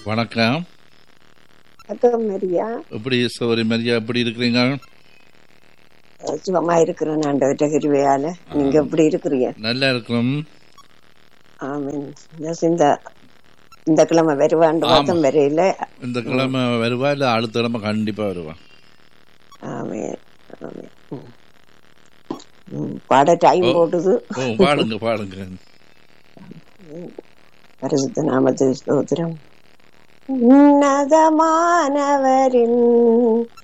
வணக்கம் வணக்கம் மரியா எப்படி சௌரி மரியா எப்படி இருக்கிறீங்க சுகமா இருக்கிறேன் ஆண்டவற்ற கிருவையால நீங்க எப்படி இருக்கிறீங்க நல்லா இருக்கிறோம் ஆமீன் இந்த- இந்த இந்த கிழமை வருவாண்டு மாதம் வரையில இந்த கிழமை வருவா இல்ல அடுத்த கிழமை கண்டிப்பா வருவா ஆமீன் ஆமீன் ம். ம், பாட டைம் போடுது ஓ பாடுங்க பாடுங்க பரிசுத்த நாமத்து ஸ்தோத்திரம் உன்னதமானவரின்